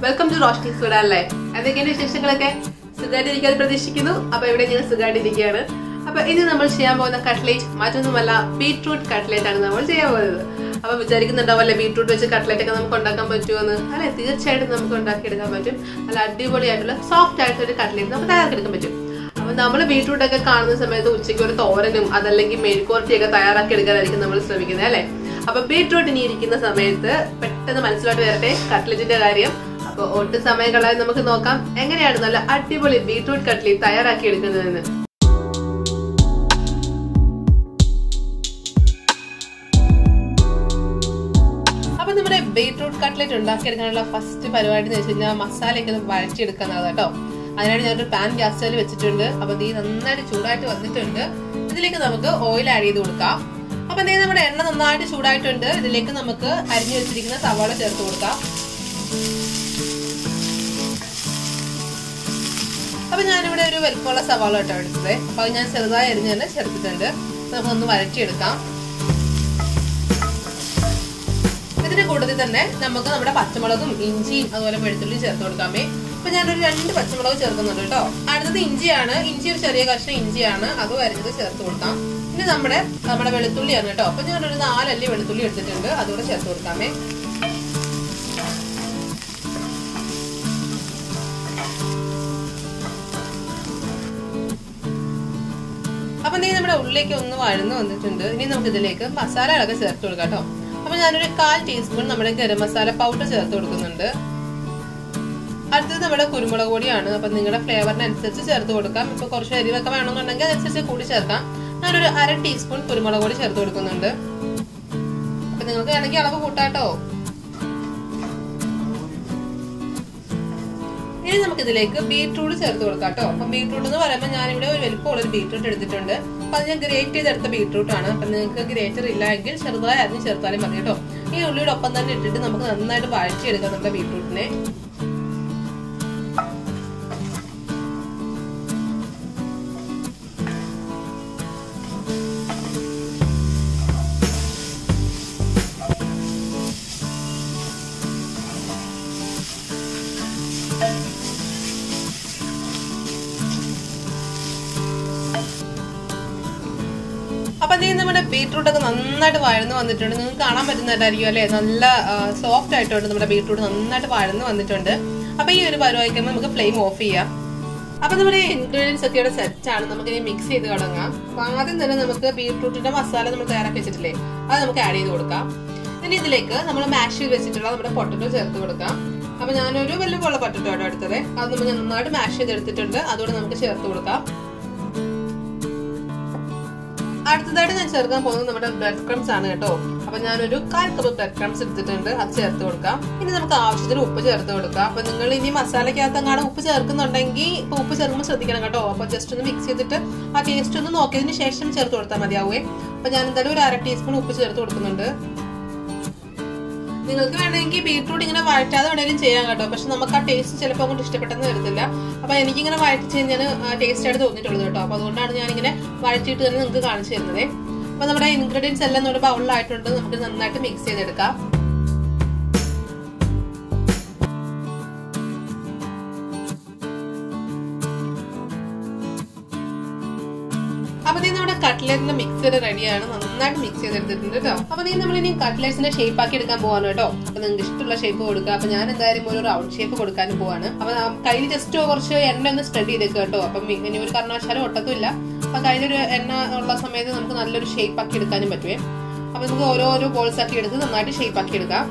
welcome to Roshni Sudhan life എന്തൊക്കെയാണ് വിശേഷങ്ങളൊക്കെ സുഖമായിട്ടിരിക്കാൻ പ്രതീക്ഷിക്കുന്നു അപ്പൊ ഇവിടെ ഞാൻ സുഖമായിട്ടിരിക്കുകയാണ് അപ്പൊ ഇനി നമ്മൾ ചെയ്യാൻ പോകുന്ന കട്ട്ലേറ്റ് മറ്റൊന്നുമല്ല ബീട്രൂട്ട് കട്ട്ലേറ്റ് ആണ് നമ്മൾ ചെയ്യാൻ പോകുന്നത് അപ്പൊ വിചാരിക്കുന്നുണ്ടാവല്ലേ ബീട്രൂട്ട് വെച്ച് കട്ട്ലേറ്റ് ഒക്കെ നമുക്ക് ഉണ്ടാക്കാൻ പറ്റുമെന്ന് അല്ലെ തീർച്ചയായിട്ടും നമുക്ക് ഉണ്ടാക്കിയെടുക്കാൻ പറ്റും നല്ല അടിപൊളിയായിട്ടുള്ള സോഫ്റ്റ് ആയിട്ടുള്ള ഒരു കട്ട്ലേറ്റ് നമുക്ക് തയ്യാറാക്കിയെടുക്കാൻ പറ്റും അപ്പൊ നമ്മൾ ബീട്രൂട്ട് ഒക്കെ കാണുന്ന സമയത്ത് ഉച്ചയ്ക്ക് ഒരു തോരനും അതല്ലെങ്കിൽ മെഴുക്കുവരട്ടി ഒക്കെ തയ്യാറാക്കി എടുക്കാനായിരിക്കും നമ്മൾ ശ്രമിക്കുന്നത് അല്ലെ അപ്പൊ ബീട്രൂട്ട് ഇനി ഇരിക്കുന്ന സമയത്ത് പെട്ടെന്ന് മനസ്സിലോട്ട് വരട്ടെ കട്ട്ലറ്റിന്റെ കാര്യം അപ്പൊ ഒട്ടും സമയം കളയാൻ നമുക്ക് നോക്കാം എങ്ങനെയാണ് നല്ല അടിപൊളി ബീട്രൂട്ട് കട്ട്ലേറ്റ് തയ്യാറാക്കി എടുക്കുന്നതെന്ന് അപ്പൊ നമ്മുടെ ബീട്രൂട്ട് കട്ട്ലറ്റ് ഉണ്ടാക്കിയെടുക്കാനുള്ള ഫസ്റ്റ് പരിപാടി എന്ന് വെച്ച് കഴിഞ്ഞാൽ മസാലയൊക്കെ ഒന്ന് വഴറ്റിയെടുക്കുക എന്നുള്ളത് കേട്ടോ അതിനായിട്ട് ഞാനൊരു പാൻ ഗ്യാസ് സ്റ്റൈൽ വെച്ചിട്ടുണ്ട് അപ്പൊ തീ നന്നായിട്ട് ചൂടായിട്ട് വന്നിട്ടുണ്ട് ഇതിലേക്ക് നമുക്ക് ഓയിൽ ആഡ് ചെയ്ത് കൊടുക്കാം അപ്പൊ ദേ നമ്മുടെ എണ്ണ നന്നായിട്ട് ചൂടായിട്ടുണ്ട് ഇതിലേക്ക് നമുക്ക് അരിഞ്ഞു വെച്ചിരിക്കുന്ന സവാള ചേർത്ത് കൊടുക്കാം അപ്പൊ ഞാനിവിടെ ഒരു വലിപ്പമുള്ള സവാള കേട്ടോ എടുത്തത് അപ്പൊ അത് ഞാൻ ചെറുതായി അരിഞ്ഞ് തന്നെ ചേർത്തിട്ടുണ്ട് നമുക്കൊന്ന് വഴറ്റിയെടുക്കാം ഇതിന്റെ കൂട്ടത്തിൽ തന്നെ നമുക്ക് നമ്മുടെ പച്ചമുളകും ഇഞ്ചിയും അതുപോലെ വെളുത്തുള്ളി ചേർത്ത് കൊടുക്കാമേ അപ്പൊ ഞാനൊരു രണ്ട് പച്ചമുളക് ചേർക്കുന്നുണ്ട് കേട്ടോ അടുത്തത് ഇഞ്ചിയാണ് ഇഞ്ചി ഒരു ചെറിയ കഷ്ണം ഇഞ്ചിയാണ് അത് വരഞ്ഞത് ചേർത്ത് കൊടുക്കാം ഇനി നമ്മുടെ നമ്മുടെ വെളുത്തുള്ളിയാണ് കേട്ടോ അപ്പൊ ഞാനൊരു നാലല്ലി വെളുത്തുള്ളി എടുത്തിട്ടുണ്ട് അതുകൂടെ ചേർത്ത് കൊടുക്കാമേ അപ്പൊ നീ നമ്മുടെ ഉള്ളിലേക്ക് ഒന്ന് വഴന്ന് വന്നിട്ടുണ്ട് ഇനി നമുക്ക് ഇതിലേക്ക് മസാലകളൊക്കെ ചേർത്ത് കൊടുക്കാം കേട്ടോ അപ്പൊ ഞാനൊരു കാൽ ടീസ്പൂൺ നമ്മുടെ ഗരം മസാല പൗഡർ ചേർത്ത് കൊടുക്കുന്നുണ്ട് അടുത്തത് നമ്മുടെ കുരുമുളക് പൊടിയാണ് അപ്പൊ നിങ്ങളുടെ ഫ്ലേവറിനനുസരിച്ച് ചേർത്ത് കൊടുക്കാം ഇപ്പൊ കുറച്ച് എരിവൊക്കെ വേണമെന്നുണ്ടെങ്കിൽ അതനുസരിച്ച് കൂടി ചേർക്കാം ഞാനൊരു അര ടീസ്പൂൺ കുരുമുളക് പൊടി ചേർത്ത് കൊടുക്കുന്നുണ്ട് അപ്പൊ നിങ്ങൾക്ക് വേണമെങ്കിൽ അളവ് കൂട്ടാട്ടോ ഇനി നമുക്ക് ഇതിലേക്ക് ബീട്രൂട്ട് ചേർത്ത് കൊടുക്കാം കേട്ടോ അപ്പൊ ബീട്രൂട്ട് എന്ന് പറയുമ്പോൾ ഞാനിവിടെ ഒരു വലിപ്പമുള്ള ഒരു ബീട്രൂട്ട് എടുത്തിട്ടുണ്ട് അപ്പൊ അത് ഞാൻ ഗ്രേറ്റ് ചെയ്തെടുത്ത ബീട്രൂട്ട് ആണ് അപ്പൊ നിങ്ങൾക്ക് ഗ്രേറ്റർ ഇല്ല എങ്കിൽ ചെറുതായി അരിഞ്ഞ് ചേർത്താലും മതി കേട്ടോ ഈ ഉള്ളിയുടെ ഒപ്പം തന്നെ ഇട്ടിട്ട് നമുക്ക് നന്നായിട്ട് വഴറ്റിയെടുക്കാം നമ്മുടെ ബീട്രൂട്ടിനെ അപ്പൊ അതേ നമ്മുടെ ബീട്രൂട്ട് ഒക്കെ നന്നായിട്ട് വഴന്ന് വന്നിട്ടുണ്ട് നിങ്ങൾക്ക് കാണാൻ പറ്റുന്നതായിരിക്കും അല്ലെ നല്ല സോഫ്റ്റ് ആയിട്ടുണ്ട് നമ്മുടെ ബീട്രൂട്ട് നന്നായിട്ട് വഴന്ന് വന്നിട്ടുണ്ട് അപ്പൊ ഈ ഒരു പരുവായിക്കുമ്പോൾ നമുക്ക് ഫ്ലെയിം ഓഫ് ചെയ്യാം അപ്പൊ നമ്മുടെ ഇൻഗ്രീഡിയൻസ് ഒക്കെ ഇവിടെ സെറ്റ് ആണ് നമുക്ക് ഇനി മിക്സ് ചെയ്ത് തുടങ്ങാം അപ്പൊ ആദ്യം തന്നെ നമുക്ക് ബീട്രൂട്ടിന്റെ മസാല നമ്മൾ തയ്യാറാക്കി വെച്ചിട്ടില്ലേ അത് നമുക്ക് ആഡ് ചെയ്ത് കൊടുക്കാം ഇനി ഇതിലേക്ക് നമ്മൾ മാഷ് ചെയ്ത് വെച്ചിട്ടുള്ള നമ്മുടെ പൊട്ടറ്റോ ചേർത്ത് കൊടുക്കാം അപ്പൊ ഞാനൊരു വലിയ പൊള്ള പൊട്ടറ്റോ ആണ് എടുത്തത് അത് നമ്മൾ നന്നായിട്ട് മാഷ് ചെയ്തെടുത്തിട്ടുണ്ട് അതുകൊണ്ട് നമുക്ക് ചേർത്ത് കൊടുക്കാം അടുത്തതായിട്ട് ഞാൻ ചേർക്കാൻ പോകുന്നത് നമ്മുടെ ബ്രെഡ് ക്രംസ് ആണ് കേട്ടോ അപ്പൊ ഞാനൊരു കാൽ കപ്പ് ബ്രെഡ് ക്രംസ് എടുത്തിട്ടുണ്ട് അത് ചേർത്ത് കൊടുക്കാം ഇനി നമുക്ക് ആവശ്യത്തിന് ഉപ്പ് ചേർത്ത് കൊടുക്കാം അപ്പൊ നിങ്ങൾ ഇനി മസാലക്കകത്ത് അങ്ങാണ് ഉപ്പ് ചേർക്കുന്നുണ്ടെങ്കിൽ ഇപ്പൊ ഉപ്പ് ചേർക്കുമ്പോൾ ശ്രദ്ധിക്കണം കേട്ടോ അപ്പൊ ജസ്റ്റ് ഒന്ന് മിക്സ് ചെയ്തിട്ട് ആ ടേസ്റ്റ് ഒന്ന് നോക്കിയതിന് ശേഷം ചേർത്ത് കൊടുത്താൽ മതിയാവേ അപ്പൊ ഞാൻ എന്തായാലും ഒരു അര ടീസ്പൂൺ ഉപ്പ് ചേർത്ത് കൊടുക്കുന്നുണ്ട് നിങ്ങൾക്ക് വേണമെങ്കിൽ ബീട്രൂട്ട് ഇങ്ങനെ വഴറ്റാതെ വേണമെങ്കിലും ചെയ്യാം കേട്ടോ പക്ഷെ നമുക്ക് ആ ടേസ്റ്റ് ചിലപ്പോൾ അങ്ങോട്ട് ഇഷ്ടപ്പെട്ടെന്ന് വരത്തില്ല അപ്പൊ എനിക്കിങ്ങനെ വഴറ്റി കഴിഞ്ഞാൽ ടേസ്റ്റ് ആയിട്ട് തോന്നിയിട്ടുള്ളത് കേട്ടോ അപ്പൊ അതുകൊണ്ടാണ് ഞാനിങ്ങനെ വഴറ്റിയിട്ട് തന്നെ നിങ്ങൾക്ക് കാണിച്ചു തരുന്നത് അപ്പൊ നമ്മുടെ ഇൻഗ്രീഡിയൻസ് എല്ലാം നമ്മുടെ ബൗളിലായിട്ടുണ്ട് നമുക്ക് നന്നായിട്ട് മിക്സ് ചെയ്തെടുക്കാം അപ്പൊ നീ നമ്മുടെ കട്ട്ലറ്റിന്റെ മിക്സർ റെഡിയാണ് നന്നായിട്ട് മിക്സ് ചെയ്തെടുത്തിട്ടുണ്ട് കേട്ടോ അപ്പൊ നീ നമ്മൾ ഇനി കട്ട്ലറ്റ്സിന്റെ ഷേപ്പ് ആക്കി എടുക്കാൻ പോവാണ് കേട്ടോ അപ്പൊ നിങ്ങൾക്ക് ഇഷ്ടമുള്ള ഷേപ്പ് കൊടുക്കുക അപ്പൊ ഞാൻ എന്തായാലും ഒരു റൗണ്ട് ഷേപ്പ് കൊടുക്കാനും പോവാണ് അപ്പൊ കയ്യിൽ ജസ്റ്റ് കുറച്ച് എണ്ണ ഒന്ന് സ്പ്രെഡ് ചെയ്തേക്കുക കേട്ടോ അപ്പൊ ഇനി ഒരു കാരണവശാലും ഒട്ടത്തുമില്ല അപ്പൊ കയ്യിലൊരു എണ്ണ ഉള്ള സമയത്ത് നമുക്ക് നല്ലൊരു ഷേപ്പ് ആക്കി എടുക്കാനും പറ്റുമേ അപ്പൊ നമുക്ക് ഓരോരോ ബോൾസ് ആക്കി എടുത്ത് നന്നായിട്ട് ഷേപ്പ് ആക്കി എടുക്കാം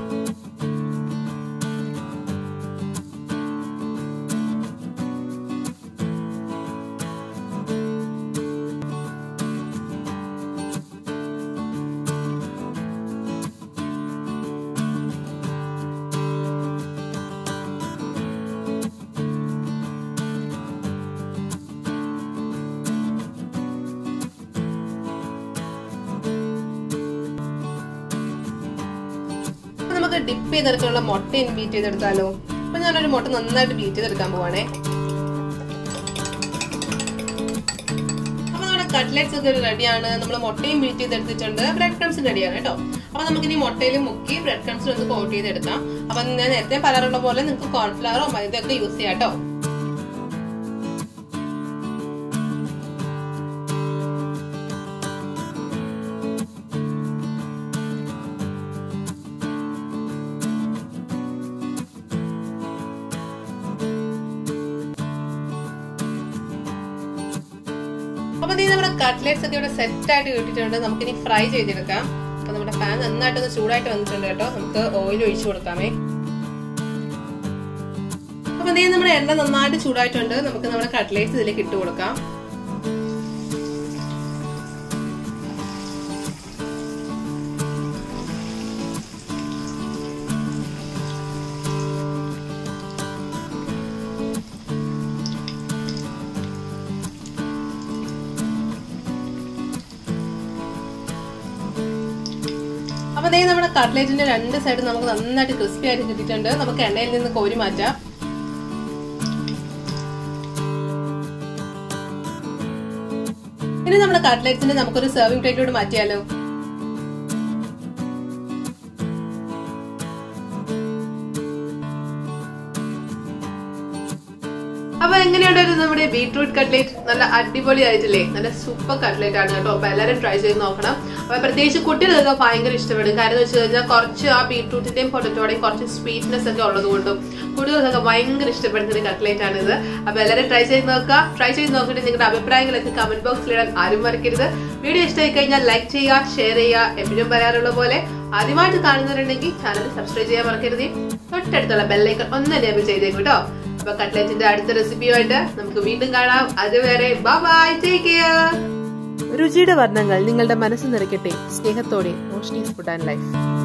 നമുക്ക് ഡിപ്പ് ചെയ്തെടുക്കാനുള്ള മുട്ട ബീറ്റ് ചെയ്തെടുത്താലോ അപ്പൊ ഞാനൊരു മുട്ട നന്നായിട്ട് ബീറ്റ് ചെയ്തെടുക്കാൻ പോവാണേ അപ്പൊ നമ്മുടെ കട്ട്ലറ്റ്സ് ഒക്കെ റെഡിയാണ് നമ്മൾ മുട്ടയും ബീറ്റ് ചെയ്തെടുത്തിട്ടുണ്ട് ബ്രെഡ് ക്രംസ് റെഡിയാണ് കേട്ടോ അപ്പൊ നമുക്കിനി മുട്ടയിൽ മുക്കി ബ്രെഡ് ക്രംസിൽ ഒന്ന് കോട്ട് ചെയ്തെടുക്കാം അപ്പൊ ഞാൻ നേരത്തെ പറയാറുള്ള പോലെ നിങ്ങൾക്ക് കോൺഫ്ലവറോ മൈദയൊക്കെ യൂസ് ചെയ്യാം കേട്ടോ അപ്പൊ നീ നമ്മുടെ കട്ട്ലേറ്റ്സ് ഒക്കെ ഇവിടെ സെറ്റ് ആയിട്ട് കിട്ടിയിട്ടുണ്ട് നമുക്കിനി ഫ്രൈ ചെയ്തെടുക്കാം അപ്പൊ നമ്മുടെ പാൻ നന്നായിട്ടൊന്ന് ചൂടായിട്ട് വന്നിട്ടുണ്ട് കേട്ടോ നമുക്ക് ഓയിൽ ഒഴിച്ചു കൊടുക്കാമേ അപ്പൊ നീ നമ്മുടെ എണ്ണ നന്നായിട്ട് ചൂടായിട്ടുണ്ട് നമുക്ക് നമ്മുടെ കട്ട്ലേറ്റ്സ് ഇതിലേക്ക് ഇട്ട് കൊടുക്കാം അപ്പൊ ദേ നമ്മുടെ കട്ട്ലേറ്റിന്റെ രണ്ട് സൈഡ് നമുക്ക് നന്നായിട്ട് ക്രിസ്പി ആയിട്ട് കിട്ടിയിട്ടുണ്ട് നമുക്ക് എണ്ണയിൽ നിന്ന് കോരി മാറ്റാം ഇനി നമ്മുടെ കട്ട്ലേറ്റ്സിനെ നമുക്കൊരു സെർവിംഗ് പ്ലേറ്റിലോട്ട് മാറ്റിയാലോ അപ്പൊ എങ്ങനെയുണ്ടായിരുന്നു നമ്മുടെ ബീട്രൂട്ട് കട്ട്ലേറ്റ് നല്ല അടിപൊളി ആയിട്ടില്ലേ നല്ല സൂപ്പർ കട്ട്ലേറ്റ് ആണ് കേട്ടോ അപ്പൊ എല്ലാവരും ട്രൈ ചെയ്ത് നോക്കണം അപ്പൊ പ്രത്യേകിച്ച് കുട്ടികൾക്ക് ഭയങ്കര ഇഷ്ടപ്പെടും കാരണം എന്ന് വെച്ച് കഴിഞ്ഞാൽ കുറച്ച് ആ ബീട്രൂട്ടിന്റെയും പൊട്ടറ്റോടെയും കുറച്ച് സ്വീറ്റ്നെസ് ഒക്കെ ഉള്ളത് കൊണ്ടും കുട്ടികൾക്കൊക്കെ ഭയങ്കര ഇഷ്ടപ്പെടുന്ന ഒരു കട്ട്ലേറ്റ് ആണ് ഇത് അപ്പൊ എല്ലാവരും ട്രൈ ചെയ്ത് നോക്കുക ട്രൈ ചെയ്ത് നോക്കിയിട്ട് നിങ്ങളുടെ അഭിപ്രായങ്ങളൊക്കെ കമന്റ് ബോക്സിൽ ഇടാൻ ആരും മറക്കരുത് വീഡിയോ ഇഷ്ടമായി കഴിഞ്ഞാൽ ലൈക്ക് ചെയ്യുക ഷെയർ ചെയ്യുക എപ്പോഴും പറയാറുള്ള പോലെ ആദ്യമായിട്ട് കാണുന്നവരുണ്ടെങ്കിൽ ചാനൽ സബ്സ്ക്രൈബ് ചെയ്യാൻ മറക്കരുത് തൊട്ടടുത്തുള്ള ബെല്ലൈക്കൺ ഒന്ന് എനേബിൾ ചെയ്തേക്കും കേട്ടോ അപ്പൊ കട്ട്ലറ്റിന്റെ അടുത്ത റെസിപ്പിയുമായിട്ട് നമുക്ക് വീണ്ടും കാണാം അതുവരെ ബൈ ടേക്ക് കെയർ രുചിയുടെ വർണ്ണങ്ങൾ നിങ്ങളുടെ മനസ്സ് നിറയ്ക്കട്ടെ സ്നേഹത്തോടെ റോഷ്നീസ് ഫുഡ് ആൻഡ് ലൈഫ്